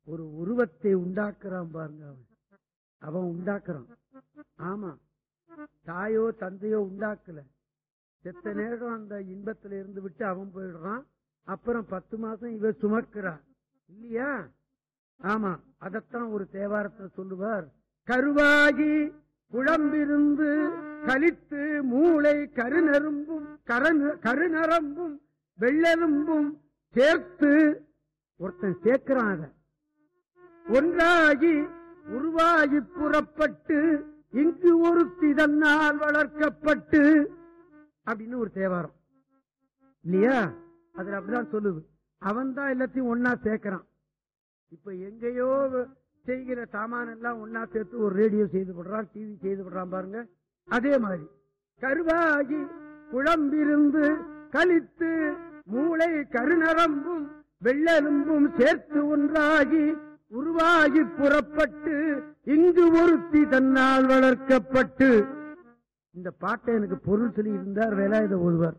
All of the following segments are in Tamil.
ஒரு உருவத்தை உண்டாக்குறான் பாருங்க அவன் அவன் உண்டாக்குறான் ஆமா தாயோ தந்தையோ உண்டாக்கல செத்த நேரம் அந்த இன்பத்துல இருந்து விட்டு அவன் போயிடுறான் அப்புறம் பத்து மாசம் இவ சுமக்கிறா இல்லையா ஆமா அதத்தான் ஒரு தேவாரத்துல சொல்லுவார் கருவாகி குழம்பிருந்து கலித்து மூளை கருநரும்பும் கரந- கருநரம்பும் வெள்ளெலும்பும் சேர்த்து ஒருத்தன் சேர்க்கிறான் அத ஒன்றாகி உருவாகி புறப்பட்டு இங்கு ஒருத்தி தன்னால் வளர்க்கப்பட்டு அப்படின்னு ஒரு தேவாரம் இல்லையா அதுல அப்படிதான் சொல்லுது அவன் தான் எல்லாத்தையும் ஒன்னா சேர்க்கிறான் இப்ப எங்கேயோ செய்கிற சாமான் எல்லாம் ஒன்னா சேர்த்து ஒரு ரேடியோ செய்து விடுறான் டிவி செய்து விடுறான் பாருங்க அதே மாதிரி கருவாகி குழம்பிருந்து கலித்து மூளை கருநரம்பும் வெள்ளெலும்பும் சேர்த்து ஒன்றாகி உருவாகி புறப்பட்டு இங்கு ஒருத்தி தன்னால் வளர்க்கப்பட்டு இந்த பாட்டை எனக்கு பொருள் சொல்லி இருந்தார் வேலாயுத ஓதுவார்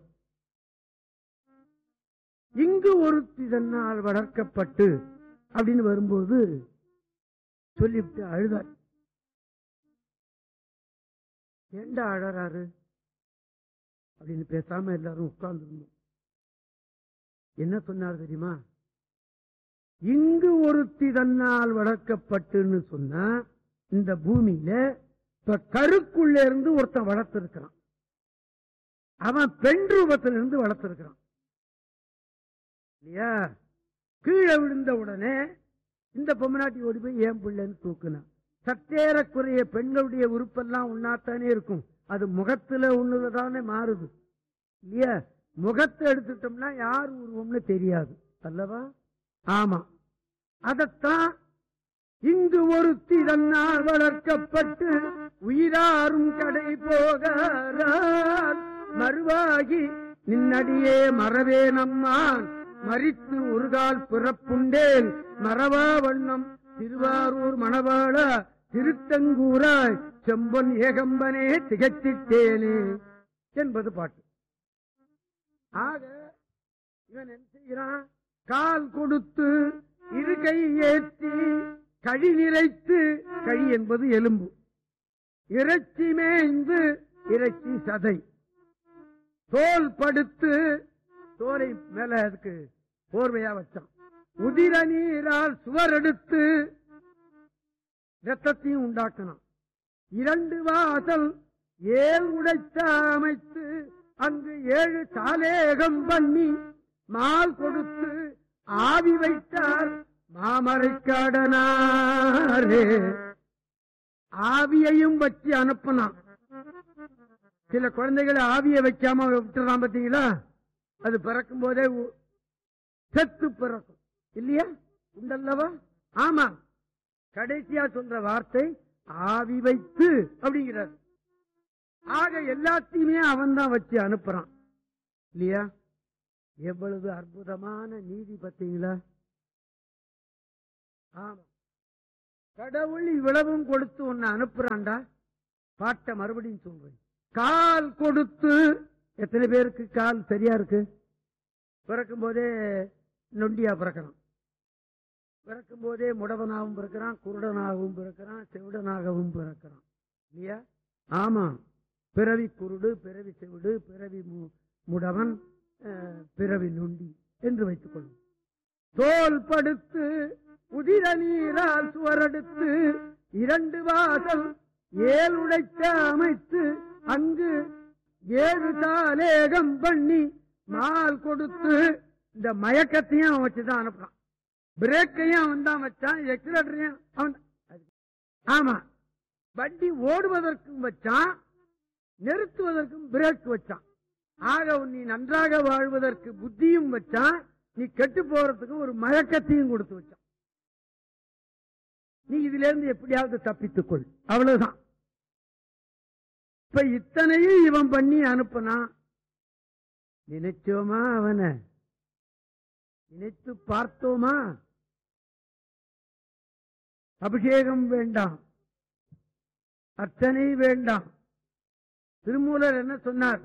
இங்கு ஒருத்தி தன்னால் வளர்க்கப்பட்டு அப்படின்னு வரும்போது சொல்லிவிட்டு அழுதார் ஏண்டா அழறாரு அப்படின்னு பேசாம எல்லாரும் உட்கார்ந்து என்ன சொன்னார் தெரியுமா இங்கு ஒருத்தி தன்னால் வளர்க்கப்பட்டுன்னு சொன்னா இந்த பூமியில இப்ப கருக்குள்ள இருந்து ஒருத்தன் வளர்த்திருக்கிறான் அவன் பெண் ரூபத்திலிருந்து இருந்து வளர்த்திருக்கிறான் இல்லையா கீழே விழுந்த உடனே இந்த பொம்மநாட்டி ஓடி போய் ஏன் பிள்ளைன்னு தூக்குனான் சற்றேறக்குறைய பெண்களுடைய உறுப்பெல்லாம் உண்ணாத்தானே இருக்கும் அது முகத்துல ஒண்ணுதானே மாறுது இல்லையா முகத்தை எடுத்துட்டோம்னா யார் உருவம்னு தெரியாது அல்லவா ஆமா அதத்தான் இங்கு ஒருத்தி தன்னால் வளர்க்கப்பட்டு உயிராரும் கடை போகிறார் மறுவாகி நின்னடியே மறவே நம்மான் மறித்து ஒரு கால் பிறப்புண்டேன் மறவா வண்ணம் திருவாரூர் மணவாள திருத்தங்கூராய் செம்பொன் ஏகம்பனே திகச்சிட்டேனே என்பது பாட்டு ஆக இவன் என்ன செய்கிறான் கால் கொடுத்து இரு கை ஏற்றி கழி நிறைத்து கழி என்பது எலும்பு இறைச்சி மேய்ந்து இறைச்சி சதை தோல் படுத்து தோலை மேல அதுக்கு போர்வையா வச்சான் உதிர நீரால் சுவர் எடுத்து ரத்தத்தையும் உண்டாக்கணும் இரண்டு வாசல் ஏழு உடைத்த அமைத்து அங்கு ஏழு சாலேகம் பண்ணி மால் கொடுத்து ஆவி வைத்தார் மாமரைக்காடனாரே ஆவியையும் வச்சு அனுப்பினான் சில குழந்தைகளை ஆவியை வைக்காம விட்டுறான் பாத்தீங்களா அது பிறக்கும் போதே உ- செத்து பிறக்கும் இல்லையா உண்டல்லவா ஆமா கடைசியா சொல்ற வார்த்தை ஆவி வைத்து அப்படிங்கிறார் ஆக எல்லாத்தையுமே அவன் தான் வச்சு அனுப்புறான் இல்லையா எவ்வளவு அற்புதமான நீதி பார்த்தீங்களா ஆமா கடவுள் இவ்வளவும் கொடுத்து உன்னை அனுப்புறான்டா பாட்டை மறுபடியும் சொல்றேன் கால் கொடுத்து எத்தனை பேருக்கு கால் சரியா இருக்கு பிறக்கும் போதே நொண்டியா பிறக்கிறான் பிறக்கும் போதே முடவனாகவும் பிறக்கிறான் குருடனாகவும் பிறக்கிறான் செவிடனாகவும் பிறக்கிறான் இல்லையா ஆமா பிறவி குருடு பிறவி செவிடு பிறவி மு- முடவன் அஹ், பிறவி நொண்டி என்று வைத்துக் கொள்ளும் தோல் படுத்து உதிர நீரால் சுவரெடுத்து இரண்டு வாசல் ஏழு உடைத்த அமைத்து அங்கு ஏழு தாலேகம் பண்ணி மால் கொடுத்து இந்த மயக்கத்தையும் அவன் வச்சுதான் அனுப்புறான் பிரேக்கையும் அவன் தான் வச்சான் எக்ஸிலேட்டரையும் அவன் தான். ஆமா வண்டி ஓடுவதற்கும் வச்சான் நிறுத்துவதற்கும் பிரேக் வச்சான் ஆக நீ நன்றாக வாழ்வதற்கு புத்தியும் வச்சான் நீ கெட்டு போறதுக்கு ஒரு மயக்கத்தையும் கொடுத்து வச்சான் நீ இதுல இருந்து எப்படியாவது தப்பித்துக்கொள் அவ்வளவுதான் இப்ப இத்தனையும் இவன் பண்ணி அனுப்புனான் நினைச்சோமா அவனை நினைத்து பார்த்தோமா அபிஷேகம் வேண்டாம் அர்ச்சனை வேண்டாம் திருமூலர் என்ன சொன்னார்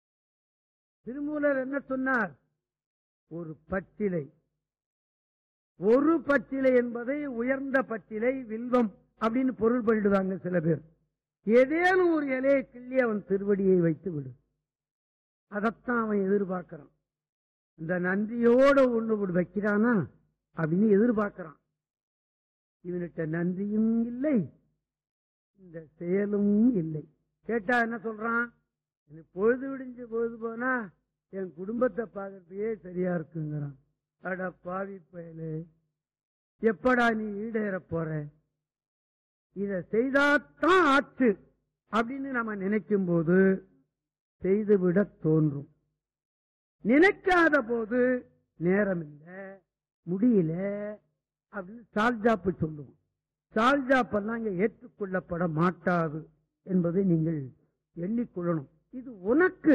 திருமூலர் என்ன சொன்னார் ஒரு பச்சிலை ஒரு பச்சிலை என்பதை உயர்ந்த பச்சிலை வில்வம் அப்படின்னு பொருள் பண்ணிடுவாங்க சில பேர் ஏதேனும் ஒரு இலையை கிள்ளி அவன் திருவடியை வைத்து விடு அதைத்தான் அவன் எதிர்பார்க்கிறான் இந்த நன்றியோட ஒண்ணு இப்படி வைக்கிறானா அப்படின்னு எதிர்பார்க்கிறான் இவன்கிட்ட நன்றியும் இல்லை இந்த செயலும் இல்லை கேட்டா என்ன சொல்றான் எனக்கு பொழுது விடிஞ்சு பொழுது போனா என் குடும்பத்தை பார்க்கறதுக்கே சரியா இருக்குங்கிறான் அட பாவி பயலே எப்படா நீ ஈடேற போற இத செய்தாத்தான் ஆச்சு அப்படின்னு நம்ம நினைக்கும் போது செய்துவிட தோன்றும் நினைக்காத போது நேரம் இல்லை முடியல அப்படின்னு சால்ஜாப்பு சொல்லுவோம் சால்ஜாப்பெல்லாம் இங்க ஏற்றுக்கொள்ளப்பட மாட்டாது என்பதை நீங்கள் எண்ணிக்கொள்ளணும் இது உனக்கு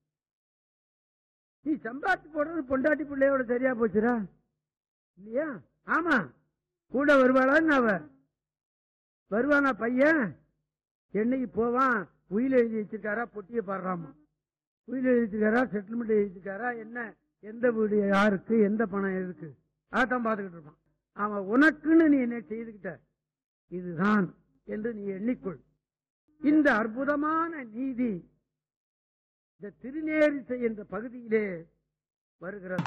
நீ சம்பாத்தி போடுறது பொண்டாட்டி பிள்ளையோட சரியா போச்சுடா இல்லையா ஆமா கூட வருவாளா அவ வருவானா பையன் என்னைக்கு போவான் உயில எழுதி வச்சிருக்காரா பொட்டிய பாடுறாமா உயில எழுதி வச்சிருக்காரா செட்டில்மெண்ட் எழுதி வச்சிருக்காரா என்ன எந்த வீடு யாருக்கு எந்த பணம் இருக்கு அதான் பார்த்துக்கிட்டு இருப்பான் அவன் உனக்குன்னு நீ என்ன செய்துகிட்ட இதுதான் என்று நீ எண்ணிக்கொள் இந்த அற்புதமான நீதி இந்த திருநேரிசை என்ற பகுதியிலே வருகிறது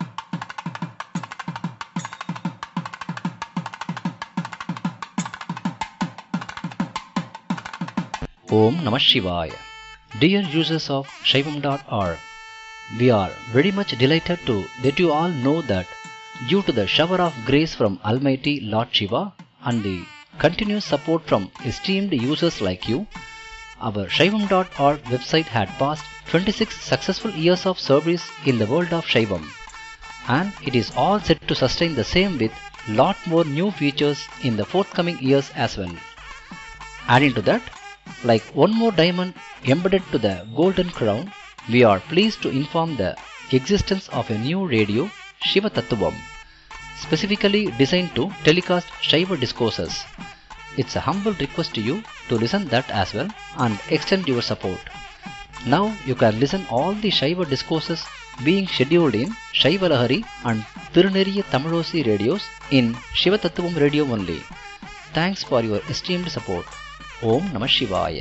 Om Namah Shivaya. Dear users of Shaivam.org, we are very much delighted to that you all know that due to the shower of grace from Almighty Lord Shiva and the continuous support from esteemed users like you, our Shaivam.org website had passed 26 successful years of service in the world of Shaivam and it is all set to sustain the same with lot more new features in the forthcoming years as well. Adding to that, like one more diamond embedded to the golden crown, we are pleased to inform the existence of a new radio, Shiva Tattvam, specifically designed to telecast Shiva discourses. It's a humble request to you to listen that as well and extend your support. Now you can listen all the Shiva discourses being scheduled in Shiva Lahari and Tiruneriya Tamilosi radios in Shiva Tattvam radio only. Thanks for your esteemed support. ஓம் நம சிவாய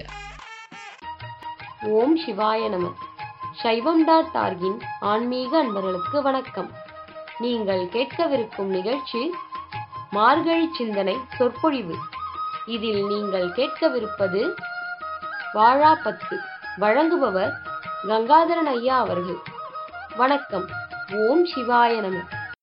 ஓம் சிவாய நம சைவம் டாட் ஆர்கின் ஆன்மீக அன்பர்களுக்கு வணக்கம் நீங்கள் கேட்கவிருக்கும் நிகழ்ச்சி மார்கழி சிந்தனை சொற்பொழிவு இதில் நீங்கள் கேட்கவிருப்பது வாழாப்பத்து வழங்குபவர் கங்காதரன் ஐயா அவர்கள் வணக்கம் ஓம் சிவாய நம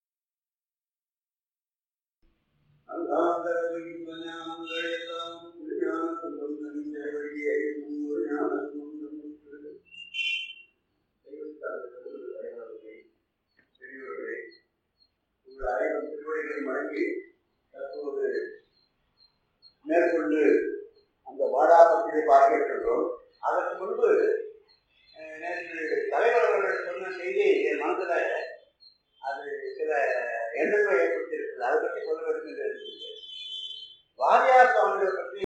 மேற்கொண்டு அந்த வாடாபத்திரை பார்க்க இருக்கின்றோம் அதற்கு முன்பு அஹ், நேற்று தலைவர் அவர்கள் சொன்ன செய்தி என் மனதில் அது சில எண்ணங்களை ஏற்படுத்தியிருக்கிறது அதை பற்றி சொல்ல வேண்டும் என்று இருக்கிறது வாரியார் சுவாமிகளை பற்றி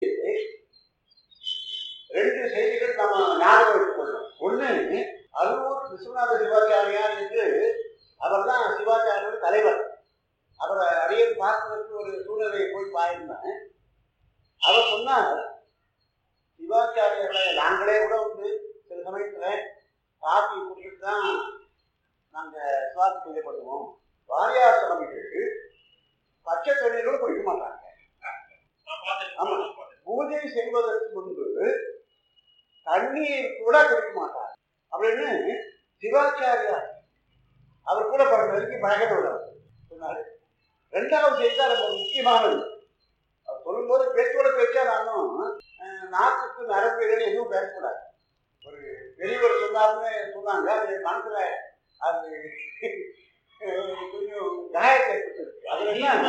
ரெண்டு செய்திகள் நம்ம ஞாபகம் வச்சுக்கொள்ளணும் ஒண்ணு அருவூர் விஸ்வநாத சிவாச்சாரியார் என்று அவர் தான் சிவாச்சாரியோட தலைவர் அவரை அடியன் பார்ப்பதற்கு ஒரு சூழ்நிலையை போய் பாயிருந்தேன் அவர் சொன்னார் சிவாச்சாரியர்களை நாங்களே கூட வந்து சில சமயத்துல காஃபி குடிச்சிட்டு தான் நாங்க சுவாசி பூஜை பண்ணுவோம் வாரியார் சுவாமிகள் பச்சை தண்ணீரும் குடிக்க மாட்டாங்க ஆமா பூஜை செய்வதற்கு முன்பு தண்ணீர் கூட குடிக்க மாட்டார் அப்படின்னு சிவாச்சாரியார் அவர் கூட பல நெருங்கி பழகிறவர் சொன்னாரு ரெண்டாவது செய்தி தான் ரொம்ப முக்கியமானது அவர் சொல்லும்போது பேச்சோட பேச்சா நானும் அஹ், நாக்குக்கு நரம்புகள் எதுவும் பேசக்கூடாது ஒரு பெரியவர் சொன்னாருன்னு சொன்னாங்க அது என் மனசுல அது அஹ், கொஞ்சம் காயத்தை ஏற்பட்டிருக்கு அது என்ன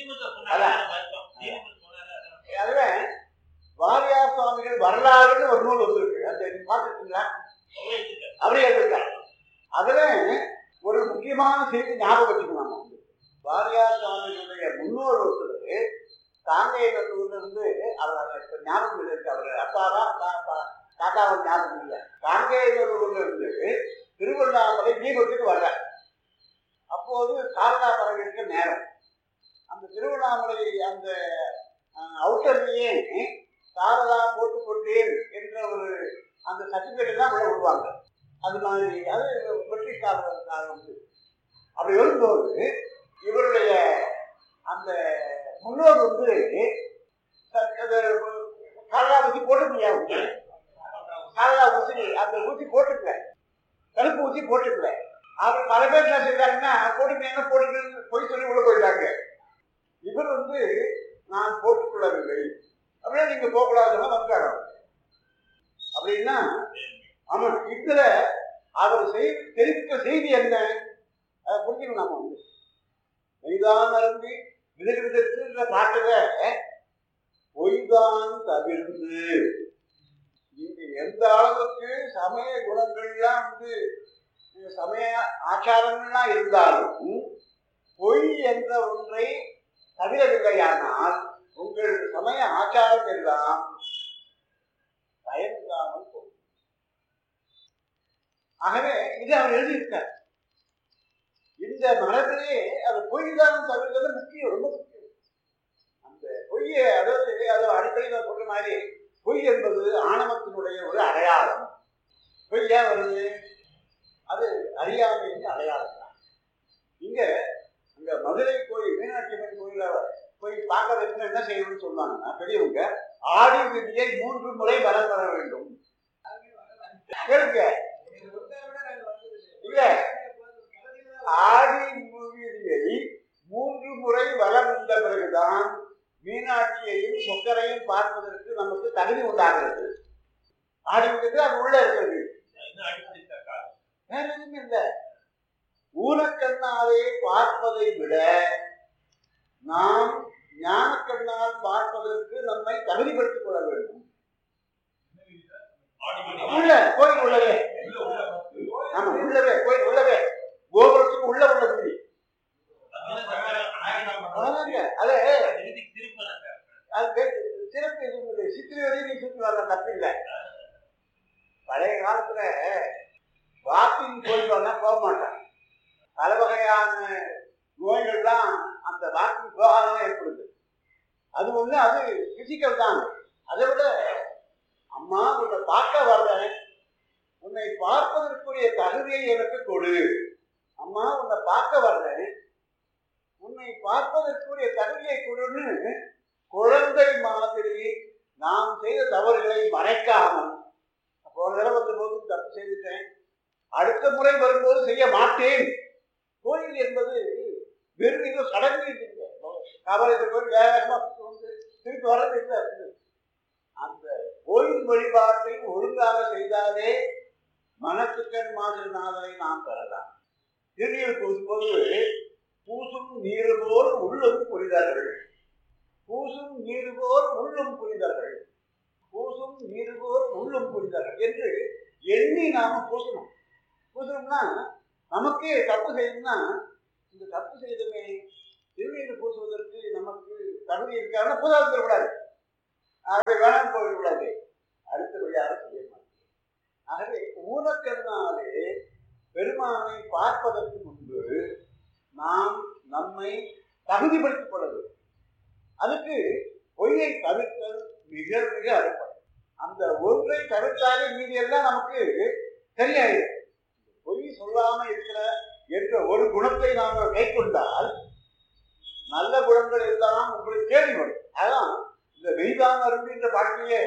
அதுல வாரியார் சுவாமிகள் வரலாறுன்னு ஒரு நூல் வந்திருக்கு அந்த நீங்க பார்த்துருக்கீங்களா அவரே எழுதிருக்காரு அதுல ஒரு முக்கியமான செய்தி ஞாபகம் வச்சுக்கணும் நம்ம வந்து. வாரியார் சுவாமிகளுடைய முன்னோர் ஒருத்தர் காங்கேயத்தூர்ல இருந்து அவர் இப்ப ஞாபகம் இல்லை இருக்கு அவர் அப்பாவா தா- தா- தாத்தாவை ஞாபகம் இல்லை காங்கேயத்தூர்ல இருந்து திருவண்ணாமலை தீபத்துக்கு வர்றார் அப்போது காரணா பறவைக்கு நேரம் திருவண்ணாமலை அந்த அவுட்டர்லயே சாரதா போட்டுக்கொண்டேன் என்ற ஒரு அந்த சர்டிபிகேட் தான் உள்ள விடுவாங்க அது மாதிரி அது பிரிட்டிஷ் காலம் காலம் வந்து அப்படி வரும்போது இவருடைய அந்த முன்னோர் வந்து காலா ஊசி போட்டு முடியாது காலா ஊசி அந்த ஊசி போட்டுக்கல தடுப்பு ஊசி போட்டுக்கல அவர் பல பேர் என்ன செய்தாங்கன்னா போட்டுக்கங்க போட்டுக்கன்னு போய் சொல்லி உள்ள போயிட்டாங்க இவர் வந்து நான் போட்டுக்கொள்ளவில்லை அப்படியே நீங்க போகக்கூடாதுன்னு வந்துட்டாங்க அப்படின்னா ஆமா இதுல அவர் செய் தெரிவித்த செய்தி என்ன அதை புரிஞ்சுக்கணும் நாம வந்து மெய்தான் அருந்தி விதகு விதத்துன்ற பாட்டுல பொய்தான் தவிர்ந்து இங்க எந்த அளவுக்கு சமய குணங்கள்லாம் வந்து சமய ஆச்சாரங்கள்லாம் இருந்தாலும் பொய் என்ற ஒன்றை தவிரவில்லையானால் உங்கள் சமய ஆச்சாரம் எல்லாம் பயனில்லாமல் போகும் ஆகவே இது அவர் எழுதியிருக்கார் இந்த மரபிலே அது பொய் தான் தவிர்க்கிறது முக்கியம் ரொம்ப முக்கியம் அந்த பொய்யை அதாவது அது அடிக்கடி நான் சொல்ற மாதிரி பொய் என்பது ஆணவத்தினுடைய ஒரு அடையாளம் பொய் ஏன் வருது அது அறியாமையின் அடையாளம் தான் இங்க இந்த மதுரை கோயில் மீனாட்சி அம்மன் கோயில போய் பார்க்க வைக்கணும் என்ன செய்யணும்னு சொன்னாங்கன்னா பெரியவங்க ஆடி விதியை மூன்று முறை வலம் வர வேண்டும் கேளுங்க இல்ல ஆடி விதியை மூன்று முறை வலம் வந்த பிறகுதான் மீனாட்சியையும் சொக்கரையும் பார்ப்பதற்கு நமக்கு தகுதி உண்டாகிறது ஆடி விதிக்கு அது உள்ள இருக்கிறது வேற எதுவும் இல்லை ஊனக்கண்ணாலே பார்ப்பதை விட நாம் ஞானக்கண்ணால் பார்ப்பதற்கு நம்மை தகுதிப்படுத்திக் கொள்ள வேண்டும் உள்ள கோயில் உள்ளவே ஆமா உள்ளவே கோயில் உள்ளவே கோபுரத்துக்கு உள்ள உள்ள வீதி அவ்வளவுதாங்க. அது அது வே- சிறப்பு எதுவும் இல்லை சித்திரை வரையும் நீ சுற்றி வரலாம் தப்பில்லை பழைய காலத்துல வாக்கிங் போயிட்டு வரலாம் போக மாட்டான் பல வகையான நோய்கள்லாம் அந்த வாக்கிங் போகாதான் ஏற்படுது அது ஒண்ணு அது பிசிக்கல் தான் அதை விட அம்மா உன்னை பார்க்க வர்றேன் உன்னை பார்ப்பதற்குரிய தகுதியை எனக்கு கொடு அம்மா உன்னை பார்க்க வர்றேன் உன்னை பார்ப்பதற்குரிய தகுதியை கொடுன்னு குழந்தை மாதிரி நாம் செய்த தவறுகளை மறைக்காமல் போன தடவை வந்தபோது தப்பு செய்துட்டேன் அடுத்த முறை வரும்போது செய்ய மாட்டேன் கோயில் என்பது வெறும் ஏதோ சடங்கு இல்லை காவலத்தில் போய் வேகமா வந்து திருப்பி வர்றது இல்லை அந்த கோயில் வழிபாட்டை ஒழுங்காக செய்தாலே மனத்துக்கண் மாதிரி நாதலை நாம் பெறலாம் திருநீர் பூசும்போது பூசும் நீர் போல் உள்ளும் புரிதார்கள் பூசும் நீர் போல் உள்ளும் புரிதார்கள் பூசும் நீர் போல் உள்ளும் புரிதார்கள் என்று எண்ணி நாம பூசணும் பூசணும்னா நமக்கே தப்பு செய்யணும்னா இந்த தப்பு செய்தமே திருநீர் பூசுவதற்கு நமக்கு தகுதி இருக்காருன்னா புதாவது கூடாது ஆகவே வேணாம் போயிடக்கூடாது அடுத்தபடியாக செய்ய மாட்டேன் ஆகவே ஊனக்கண்ணாலே பெருமானை பார்ப்பதற்கு முன்பு நாம் நம்மை தகுதிப்படுத்திக் கொள்ள வேண்டும் அதுக்கு பொய்யை தவிர்த்தல் மிக மிக அடிப்படை அந்த ஒன்றை தவிர்த்தாலே மீதி எல்லாம் நமக்கு சரியாயிடும் பொய் சொல்லாம இருக்கிற என்ற ஒரு குணத்தை நாம் கை கொண்டால் நல்ல குணங்கள் எல்லாம் உங்களை தேடி வரும் அதான் இந்த மெய்தான் அருந்தின்ற பாட்டிலே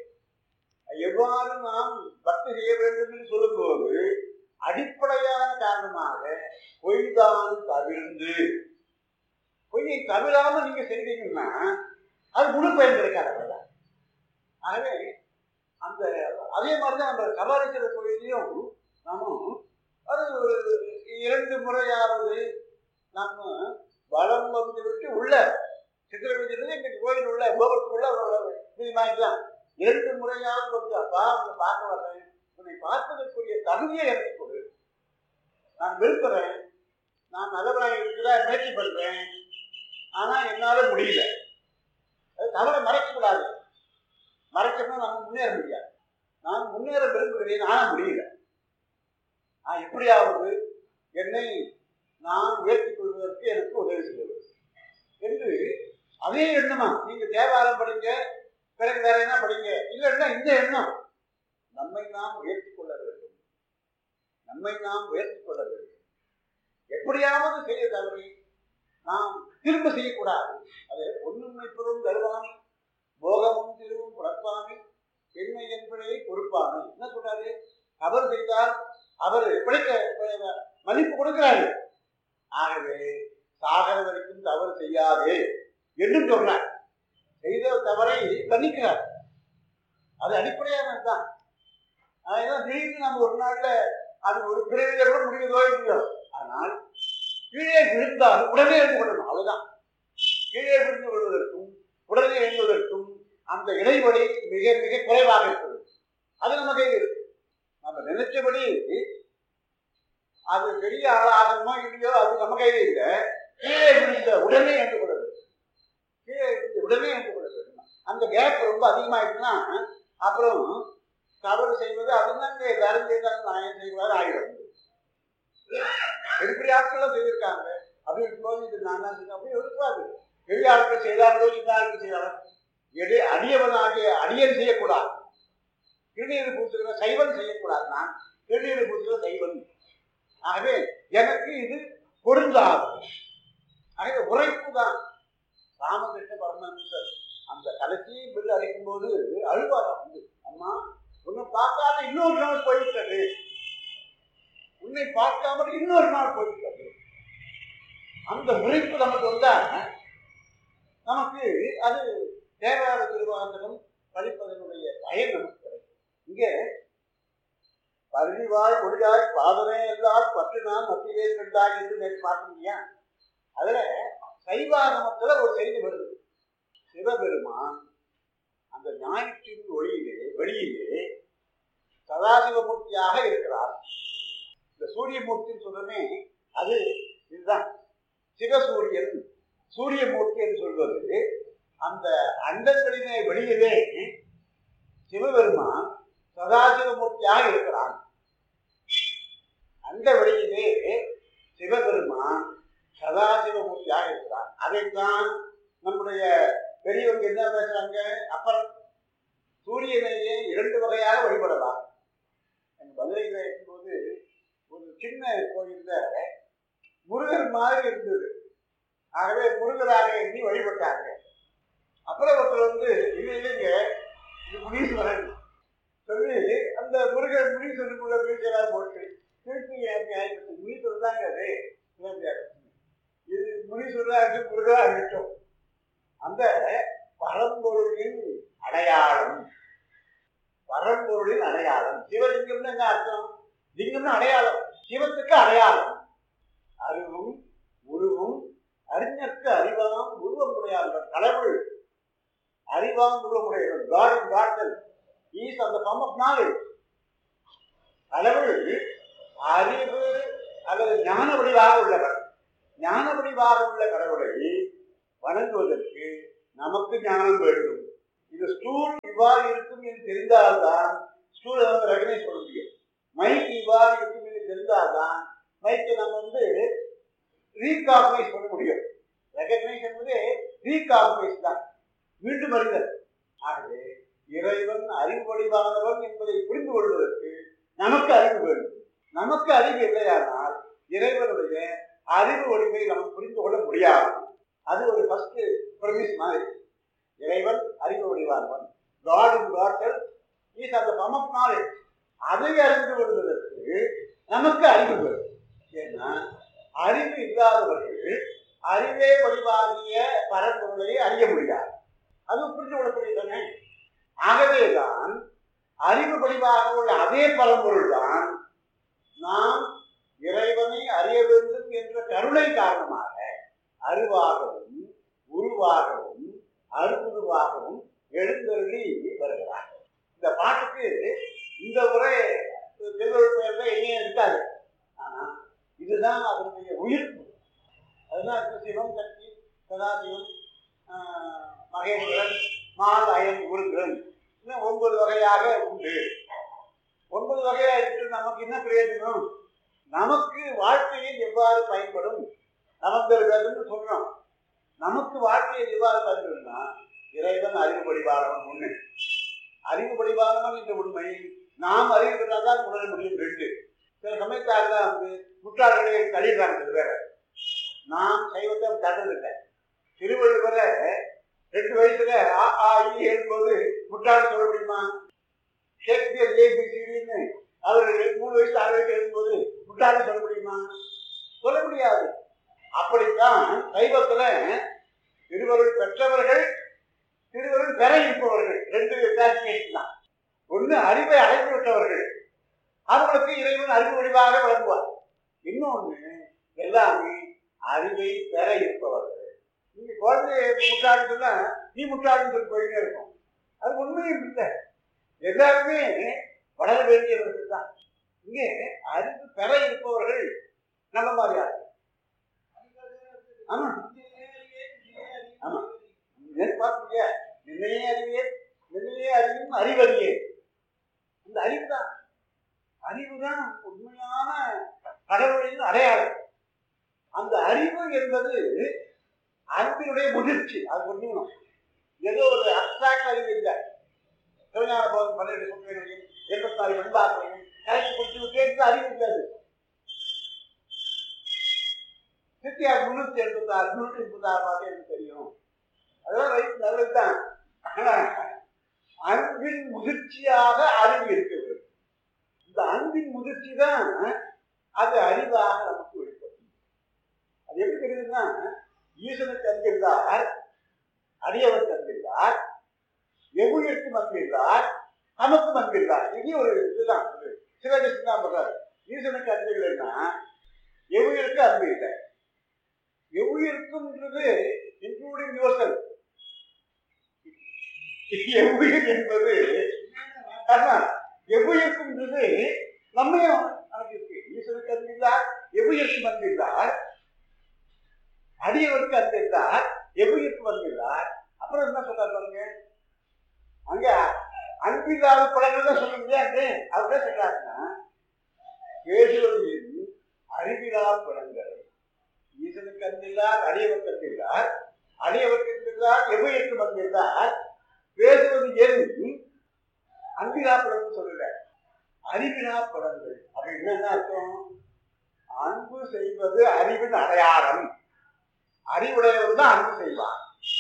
எவ்வாறு நாம் பக்தி செய்ய வேண்டும் என்று சொல்லும்போது அடிப்படையான காரணமாக பொய்தான் தவிர்ந்து பொய்யை தவிராம நீங்க செய்தீங்கன்னா அது முழு பயன் கிடைக்காது அவ்வளவுதான். ஆகவே அந்த அதே மாதிரிதான் நம்ம கபாலீஸ்வரர் கோயிலையும் நாமும் அது ஒரு இரண்டு முறையாவது நம்ம வளம் வந்து விட்டு உள்ள சித்திரவீதியிலிருந்து எங்களுக்கு கோயில் உள்ள கோபுரத்துக்குள்ள வீதி வாங்கிக்கலாம் இரண்டு முறையாவது வந்து அப்பா உன்னை பார்க்க வர்றேன் உன்னை பார்ப்பதற்குரிய தகுதியை எனக்கு கொடு நான் விரும்புகிறேன் நான் நல்லவராக இருக்கிறதா முயற்சி பண்றேன் ஆனா என்னால முடியல அது தவறை மறைக்கக்கூடாது மறைச்சோம்னா நம்ம முன்னேற முடியாது நான் முன்னேற விரும்புகிறேன் ஆனா முடியல நான் எப்படியாவது என்னை நான் உயர்த்திக் கொள்வதற்கு எனக்கு உதவி செய்ய வேண்டும் என்று அதே எண்ணமா நீங்க தேவாரம் படிங்க பிறகு வேற என்ன படிங்க இல்லைன்னா இந்த எண்ணம் நம்மை நாம் உயர்த்தி கொள்ள வேண்டும் நம்மை நாம் உயர்த்தி கொள்ள வேண்டும் எப்படியாவது செய்ய தவறி நாம் திரும்ப செய்யக்கூடாது அது ஒன்றுமை பொருள் தருவானி போகமும் திருவும் புறப்பானி பெண்மை என்பதை பொறுப்பானி என்ன சொல்றாரு அவர் செய்தால் அவர் பிழைக்க மதிப்பு கொடுக்கிறாரு ஆகவே சாகர வரைக்கும் தவறு செய்யாதே என்று சொல்றார் செய்த தவறை மன்னிக்கிறார் அது அடிப்படையானதுதான் அதனால திடீர்னு நம்ம ஒரு நாள்ல அது ஒரு பிறவில கூட முடிவதோ இல்லையோ ஆனால் கீழே விழுந்தால் உடனே எழுந்து கொள்ளணும் அதுதான் கீழே விழுந்து கொள்வதற்கும் உடனே எழுந்துவதற்கும் அந்த இடைவெளி மிக மிக குறைவாக இருக்கிறது அது நம்ம கையில் இருக்கு நம்ம நினைச்சபடி அது பெரிய ஆளாகணுமோ இல்லையோ அது நம்ம கையில இல்லை கீழே விழுந்த உடனே எழுந்து கொள்ள வேண்டும் கீழே விழுந்த உடனே எழுந்து கொள்ள வேண்டும் அந்த கேப் ரொம்ப அதிகமாயிடுச்சுன்னா அப்புறம் தவறு செய்வது அதுதான் எல்லாரும் செய்தாலும் நான் ஏன் செய்வாரு ஆயிடும் பெரிய பெரிய ஆட்கள் செய்திருக்காங்க அப்படி இருக்கும்போது இது நான் தான் செய்யணும் அப்படி இருக்காது பெரிய ஆட்கள் செய்தார்களோ சின்ன ஆட்கள் செய்தாலும் எடு அடியவனாகிய அடியன் செய்யக்கூடாது திருநீர் பூசுகிற சைவன் செய்யக்கூடாது நான் திருநீர் பூசுகிற சைவன் ஆகவே எனக்கு இது பொருந்தாது ஆகவே உரைப்பு தான் ராமகிருஷ்ண பரமஹம்சர் அந்த கடைசி பில் அடிக்கும் போது அழுவாரா வந்து அம்மா உன்னை பார்க்காத இன்னொரு நாள் போய்விட்டது உன்னை பார்க்காமல் இன்னொரு நாள் போய்விட்டது அந்த உரைப்பு நமக்கு வந்தா நமக்கு அது தேவார திருவாசகம் படிப்பதனுடைய பயன் நமக்கு கிடைக்கும் இங்கே பருவிவாய் ஒளியாய் பாதமே எல்லால் பற்று நான் மத்தியே கண்டாய் என்று நேற்று பார்த்தீங்க அதுல சைவாகமத்துல ஒரு செய்தி வருது சிவபெருமான் அந்த ஞாயிற்றின் ஒளியிலே வெளியிலே சதாசிவமூர்த்தியாக இருக்கிறார் இந்த சூரியமூர்த்தின்னு சொல்றமே அது இதுதான் சிவசூரியன் சூரியமூர்த்தி என்று சொல்வது அந்த அண்டங்களிலே வெளியிலே சிவபெருமான் சதாசிவமூர்த்தியாக இருக்கிறான் அந்த வெளியிலே சிவபெருமான் சதாசிவமூர்த்தியாக இருக்கிறான் அதைத்தான் நம்முடைய பெரியவங்க என்ன பேசுறாங்க அப்புறம் சூரியனையே இரண்டு வகையாக வழிபடலாம் எங்க மதுரையில் இருக்கும்போது ஒரு சின்ன கோயில்ல முருகர் மாதிரி இருந்தது ஆகவே முருகராக எண்ணி வழிபட்டாங்க அப்புறம் ஒருத்தர் வந்து இது இல்லைங்க இது முனீஸ்வரன் சொல்லி அந்த முருகர் முனீஸ்வரனுக்குள்ள மீட்டராக போட்டு திருப்பி ஆகிப்பட்டு முனீஸ்வரர் தாங்க அது இது முனீஸ்வரராக இருக்கு முருகராக இருக்கட்டும் அந்த பரம்பொருளின் அடையாளம் பரம்பொருளின் அடையாளம் சிவலிங்கம்னு என்ன அர்த்தம் லிங்கம்னு அடையாளம் சிவத்துக்கு அடையாளம் அறிவும் உருவும் அறிஞருக்கு அறிவாம் உருவமுடையாளர் கடவுள் அறிவாம் உருவமுடையவர் காட் இன் காட்டல் ஈஸ் அந்த ஃபார்ம் ஆஃப் நாலேஜ் கடவுள் அறிவு அல்லது ஞான வடிவாக உள்ளவர் ஞான வடிவாக உள்ள கடவுளை வணங்குவதற்கு நமக்கு ஞானம் வேண்டும் இது ஸ்டூல் இவ்வாறு இருக்கும் என்று தெரிந்தால்தான் ஸ்டூலை வந்து ரெகனைஸ் பண்ண முடியும் மைக் இவ்வாறு இருக்கும் என்று தெரிந்தால்தான் மைக்கை நம்ம வந்து ரீகாக்னைஸ் பண்ண முடியும் ரெகக்னைஸ் என்பது ரீகாக்னைஸ் தான் மீண்டும் அறிதல் ஆகவே இறைவன் அறிவு வடிவானவன் என்பதை புரிந்து கொள்வதற்கு நமக்கு அறிவு வேண்டும் நமக்கு அறிவு இல்லையானால் இறைவனுடைய அறிவு வடிவை நாம் புரிந்து கொள்ள முடியாது அது ஒரு ஃபர்ஸ்ட் பிரமிஸ் மாதிரி இறைவன் அறிவு வடிவானவன் காட் இன் காட்டல் இஸ் அந்த பம் ஆஃப் நாலேஜ் அதை அறிந்து கொள்வதற்கு நமக்கு அறிவு வேண்டும் ஏன்னா அறிவு இல்லாதவர்கள் அறிவே வடிவாகிய பரம்பொருளை அறிய முடியாது அது புரிந்து கொள்ளக்கூடியதானே ஆகவேதான் அறிவு வடிவாக உள்ள அதே பரம்பொருள் தான் நாம் இறைவனை அறிய வேண்டும் என்ற கருணை காரணமாக அறிவாகவும் உருவாகவும் அருகுருவாகவும் எழுந்தருளி வருகிறார் இந்த பாட்டுக்கு இந்த உரை திருவள்ளுவர் பெயர்ல எங்கேயும் இருக்காது ஆனா இதுதான் அதனுடைய உயிர்ப்பு அதுதான் சிவம் சக்தி சதாசிவம் ஆஹ், மகேஸ்வரன் மால் அயன் உருந்திரன் இன்னும் ஒன்பது வகையாக உண்டு ஒன்பது வகையா இருக்கு நமக்கு என்ன பிரயோஜனம் நமக்கு வாழ்க்கையில் எவ்வாறு பயன்படும் நமக்கு வேதம்னு சொல்றோம் நமக்கு வாழ்க்கையை எவ்வாறு தருகிறதுனா இறைவன் அறிவு படிவாளவன் ஒண்ணு அறிவு படிவாளவன் என்ற உண்மை நாம் அறிவு பெற்றால்தான் உணர முடியும் ரெண்டு சில சமயத்தாக தான் வந்து முற்றாளர்களை தள்ளிடுறாங்க சில பேரை நாம் சைவத்தை தடுறதில்லை திருவள்ளுவரை ரெண்டு வயசுல ஆ ஆ இ எழுதும்போது முற்றாள் சொல்ல முடியுமா ஷேக்ஸ்பியர் ஏபிசிடின்னு அவர் மூணு வயசு ஆறு வயசு எழுதும்போது முட்டாள சொல்ல முடியுமா சொல்ல முடியாது அப்படித்தான் சைவத்துல திருவருள் பெற்றவர்கள் திருவருள் பெற இருப்பவர்கள் ரெண்டு கிளாசிபிகேஷன் தான் ஒண்ணு அறிவை அடைந்து விட்டவர்கள் அவர்களுக்கு இறைவன் அறிவு வடிவாக வழங்குவார் இன்னொன்னு எல்லாமே அறிவை பெற இருப்பவர்கள் நீங்க குழந்தைய முட்டாள்னு சொன்னா நீ முட்டாள்னு சொல்லி போயிட்டே இருக்கும் அது உண்மையும் இல்லை எல்லாருமே வளர வேண்டியவர்கள் தான் இங்கே அறிவு பெற இருப்பவர்கள் நல்ல மாதிரி ஆள் ஆமா ஆமா ஏன் பார்த்தீங்க நின்னையே அறிவியே நின்னையே அறிவும் அறிவறியே இந்த அறிவு தான் அறிவு தான் உண்மையான கடவுளின் அடையாளம் அந்த அறிவு என்பது அன்பினுடைய முதிர்ச்சி அது புரிஞ்சுக்கணும் ஏதோ ஒரு அப்சாக்ட் அறிவு இல்லை சிவஞான பவன் பன்னிரண்டு சொல்றேன் எண்பத்தி நாலு வெண்பாக்களையும் கரைச்சி குடிச்சு கேட்டு அறிவு இருக்காது சித்தியார் முன்னூத்தி எண்பத்தி ஆறு முன்னூத்தி முப்பத்தி ஆறு பார்த்து எனக்கு தெரியும் அதெல்லாம் ரைட் நல்லதுதான் ஆனா அன்பின் முதிர்ச்சியாக அறிவு இருக்கிறது இந்த அன்பின் முதிர்ச்சி தான் அது அறிவாக நமக்கு வெளிப்படும் அது எப்படி தெரியுதுன்னா ஈசனுக்கு அன்பில்லார் அடியவருக்கு அன்பில்லார் எவ்வுயிருக்கு அன்பில்லார் நமக்கும் அன்பில்லார் இது ஒரு இதுதான் ஒரு சிவகசி தான் பண்றாரு ஈசனுக்கு அன்பு இல்லைன்னா எவ்வுயிருக்கு அன்பு இல்லை எவ்வுயிருக்கும்ன்றது இன்க்ளூடிங் யோசல் எவ்வுயிர் என்பது ஆமா எவ்வுயிருக்கும்ன்றது நம்மையும் இருக்கு ஈஸ்வருக்கு அன்பு இல்லார் எவ்வுயிருக்கு அன்பு இல்லார் அடியவருக்கு அன்பு இல்லார் எவ்வுயிருக்கு அன்பு இல்லார் அப்புறம் என்ன சொல்றாரு பாருங்க அங்க அன்பில்லாத படங்கள் தான் சொல்ல முடியாது அவர் என்ன சொல்றாருன்னா பேசுவதில் அறிவிலா படங்கள் ஈசனுக்கு அன்பில்லார் அடியவருக்கு அன்பில்லார் அடியவருக்கு அன்பில்லார் எவ்வுயிருக்கு அன்பில்லார் பேசுவது என் அன்பிலா படம்னு சொல்லல அறிவிலா படங்கள் அப்ப என்ன அர்த்தம் அன்பு செய்வது அறிவின் அடையாளம் அறிவுடையவர் தான் அன்பு செய்வார்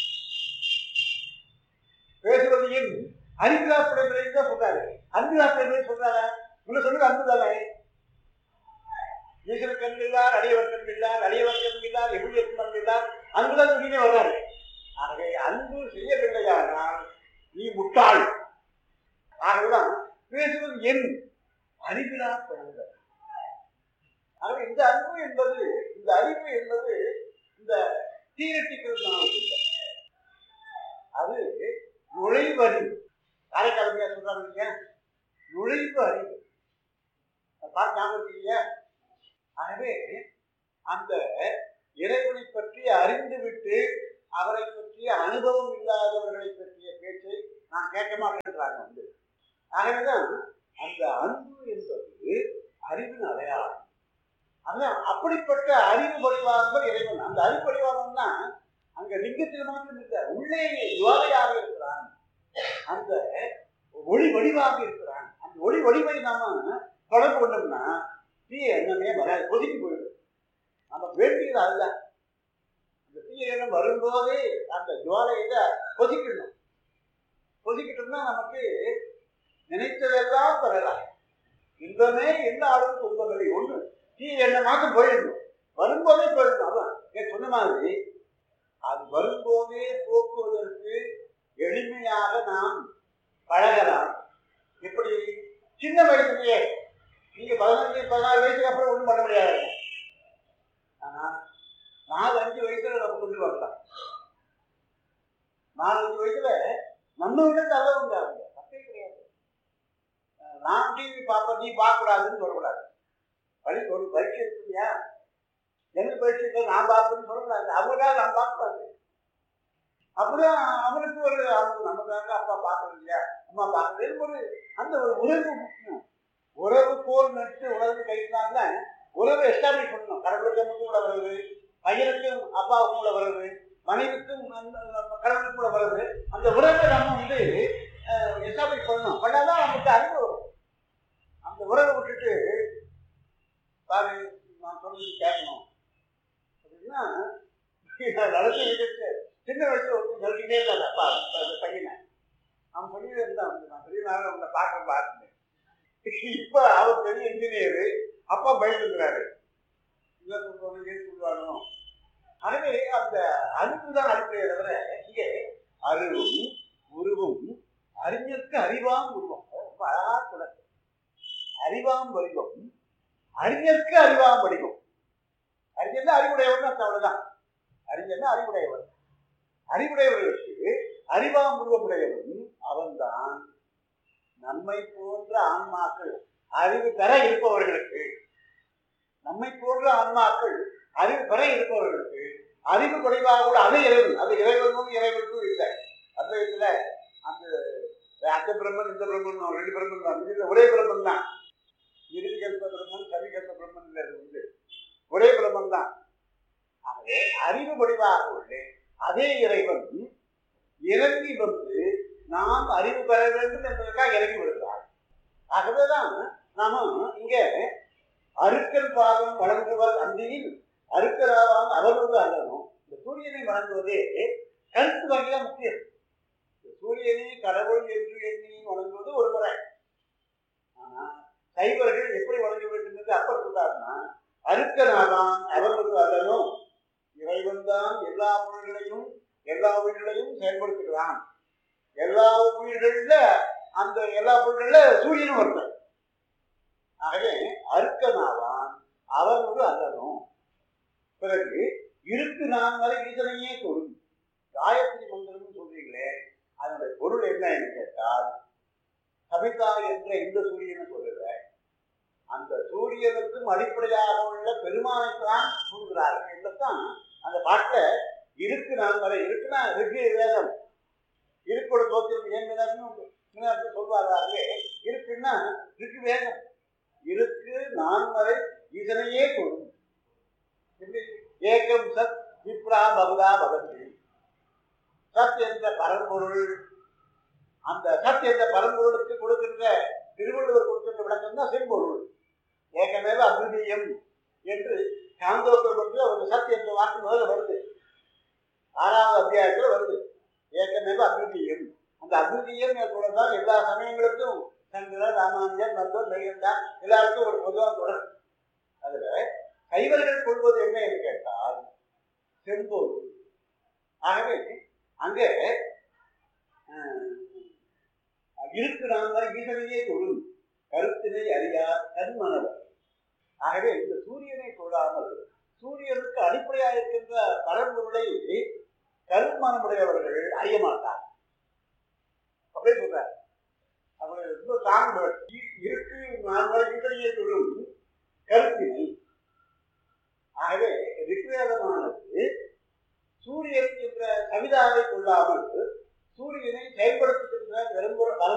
பேசுவது என் அறிவிலா படங்களை தான் சொல்றாரு அன்பிலா படங்களை சொல்றாரு உங்களை சொல்லுங்க அன்பு தானே ஈஸ்வரர் கண்பில்லார் அடியவர் கண்பில்லார் அடியவர் கண்பில்லார் எவ்வளவு கண்பில்லார் அன்புதான் சொல்லினே வர்றாரு ஆகவே அன்பு செய்யவில்லையானால் நீ முட்டாள் ஆகவேதான் பேசுவது என் அறிவிலா படங்கள் ஆகவே இந்த அன்பு என்பது இந்த அறிவு என்பது இந்த தியரட்டிக்கல் நாலேஜ் இல்லை அது நுழைவு அறிவு காரைக்காலமையா சொல்றாங்க இல்லையா நுழைவு அறிவு அதை பார்த்து ஞாபகம் இல்லையா ஆகவே அந்த இறைவனை பற்றி அறிந்துவிட்டு அவரை பற்றிய அனுபவம் இல்லாதவர்களை பற்றிய பேச்சை நான் கேட்க மாட்டேன்றாங்க வந்து ஆகவேதான் அந்த அன்பு என்பது அறிவின் அடையாளம் அதான் அப்படிப்பட்ட அறிவு வடிவானவர் இறைவன் அந்த அறிவு வடிவானம்னா அங்க லிங்கத்தில் மாத்திரம் இல்லை உள்ளே யோதையாக இருக்கிறான் அந்த ஒளி வடிவாக இருக்கிறான் அந்த ஒளி வடிவை நாம தொடர்பு கொண்டோம்னா தீய எண்ணமே வராது கொதிக்கு போயிடும் நமக்கு வேண்டியது அல்ல அந்த தீய எண்ணம் வரும்போதே அந்த ஜுவாலையில கொதிக்கணும் கொதிக்கிட்டோம்னா நமக்கு நினைத்ததெல்லாம் பெறலாம் இன்பமே எந்த ஆளும் துன்பமில்லை ஒண்ணு தீய எண்ணம் மாத்திரம் போயிடணும் வரும்போதே போயிடணும் அதான் ஏன் சொன்ன மாதிரி அது வரும்போதே போக்குவதற்கு எளிமையாக நாம் பழகலாம் எப்படி சின்ன வயசுலயே நீங்க பதினஞ்சு பதினாறு வயசுக்கு அப்புறம் ஒன்றும் பண்ண முடியாது ஆனா நாலு அஞ்சு வயசுல நம்ம கொண்டு வரலாம் நாலு அஞ்சு வயசுல நம்ம விட நல்லவங்க அவங்க தப்பே கிடையாது அஹ் நான் டிவி பார்ப்பேன் நீ பார்க்க கூடாதுன்னு சொல்லக்கூடாது பள்ளி ஒரு பரீட்சை இருக்கு இல்லையா எனக்கு பரீட்சை இல்லை நான் பார்ப்பேன்னு சொல்லக்கூடாது அவங்களுக்காக நான் பார்க்கக்கூடாது அப்பதான் அவனுக்கு ஒரு அவங்க நமக்காக அப்பா பார்க்கறது இல்லையா அம்மா பார்க்கறது ஒரு அந்த ஒரு உறவு முக்கியம் உறவு கோல் நட்டு உணர்வு கைத்தாங்க உறவை எஸ்டாப்ளிஷ் பண்ணணும் கடவுளுக்கு நமக்கு உள்ள உறவு பையனுக்கும் அப்பாவுக்கும் உள்ள உறவு மனைவிக்கும் அந்த கணவனுக்கும் கூட வருது அந்த உறவை நம்ம வந்து எஸ்டாப்ளிஷ் பண்ணணும் பண்ணாதான் நமக்கு அறிவு வரும் அந்த உறவை விட்டுட்டு பாரு நான் சொல்றது கேட்கணும் அப்படின்னா நான் நடந்து விட்டுட்டு சின்ன வயசுல ஒருத்தர் சொல்லிக்கிட்டே இருந்தாங்க அப்பா அந்த பையனை அவன் சொல்லிட்டே இருந்தான் வந்து நான் பெரிய நாள் உங்களை பார்க்க பார்த்தேன் இப்ப அவர் பெரிய இன்ஜினியரு அப்பா பயந்துக்கிறாரு இல்லை சொல்லுவாங்க ஏன் சொல்லுவானோ ஆகவே அந்த அறிவு தான் அடிப்படையை தவிர இங்கே அறிவும் உருவும் அறிஞருக்கு அறிவாம் உருவம் ரொம்ப அழகா தொடர் அறிவாம் வடிவம் அறிஞருக்கு அறிவாம் வடிவம் அறிஞர்னா அறிவுடையவன் அர்த்தம் அவ்வளவுதான் அறிஞர்னா அறிவுடையவர் அறிவுடையவர்களுக்கு அறிவாம் உருவமுடையவன் அவன்தான் நம்மை போன்ற ஆன்மாக்கள் அறிவு பெற இருப்பவர்களுக்கு நம்மை போன்ற ஆன்மாக்கள் அறிவு பெற இருப்பவர்களுக்கு அறிவு குறைவாக கூட அது இறைவன் அது இறைவனும் இறைவனுக்கும் இல்லை அத்வைத்துல அந்த அந்த பிரம்மன் இந்த பிரம்மன் ரெண்டு பிரம்மன் தான் இது ஒரே பிரம்மன் தான் இறுதி கல்ப பிரம்மன் சரி கல்ப பிரம்மன் இல்லை அது வந்து ஒரே பிரம்மன் தான் ஆகவே அறிவு வடிவாக உள்ள அதே இறைவன் இறங்கி வந்து நாம் அறிவு பெற வேண்டும் என்பதற்காக இறங்கி வருகிறார் ஆகவேதான் நாம இங்க அருக்கல் பாகம் வழங்குவர் அந்தியில் அருக்கராவாம் அவர்களது அல்லணும் இந்த சூரியனை வழங்குவதே கருத்து வகையில முக்கியம் இந்த சூரியனை கடவுள் என்று எண்ணி வழங்குவது ஒரு முறை ஆனா சைவர்கள் எப்படி வழங்க வேண்டும் என்று அப்ப சொல்றாருன்னா அருக்கனாவான் அவர்களது அல்லணும் இறைவன் தான் எல்லா பொருள்களையும் எல்லா உயிர்களையும் செயல்படுத்துகிறான் எல்லா உயிர்கள்ல அந்த எல்லா பொருள்கள்ல சூரியனும் ஒருத்தர் ஆகவே அருக்கனாவான் அவன் ஒரு அல்லனும் பிறகு இருக்கு நான் வரை ஈசனையே தொழும் காயத்ரி மந்திரம்னு சொல்றீங்களே அதனுடைய பொருள் என்னன்னு கேட்டால் கவிதா என்ற இந்த சூரியனை சொல்லுற அந்த சூரியனுக்கும் அடிப்படையாக உள்ள பெருமானைத்தான் கூறுகிறார்கள் என்றுதான் அந்த பாட்டுல இருக்கு நான் வரை இருக்குன்னா ரிக்கு வேதம் இருக்கோட தோத்திரம் ஏன் வேதம்னு சொல்வார்களே இருக்குன்னா ரிக்கு வேதம் இருக்கு நான் வரை இதனையே கூறும் எப்படி ஏகம் சத் விப்ரா பகுதா பகந்தி சத் என்ற பரம்பொருள் அந்த சத் என்ற பரம்பொருளுக்கு கொடுக்கின்ற திருவள்ளுவர் கொடுக்கின்ற விளக்கம் தான் செம்பொருள் ஏகமேவ அத்விதீயம் என்று சாந்தோக்கர் பற்றி அவர் சத் என்ற வாக்கு முதல்ல வருது ஆறாவது அத்தியாயத்தில் வருது ஏகமேவ அத்விதீயம் அந்த அத்விதீயம் கூட தான் எல்லா சமயங்களுக்கும் சங்கரர் ராமானுஜர் நந்தர் மெய்கண்டா எல்லாருக்கும் ஒரு பொதுவான தொடர் அதுல கைவர்கள் கொள்வது என்ன என்று கேட்டால் செம்பொருள் ஆகவே அங்கே இருக்கு நாம் ஈசனையே தொழும் கருத்தினை அறியார் கண்மனவர் ஆகவே இந்த சூரியனை தொழாமல் சூரியனுக்கு அடிப்படையாக இருக்கின்ற பரம்பொருளை கருமனமுடையவர்கள் அறிய மாட்டார் அப்படியே சொல்றார் அவர் ரொம்ப தாங்க இருக்கு நான் ஈசனையே தொழும் கருத்தினை ஆகவே ரிக்வேதமானது சூரியன் என்ற கவிதாவை கொள்ளாமல் சூரியனை செயல்படுத்துகின்ற பெரும்புற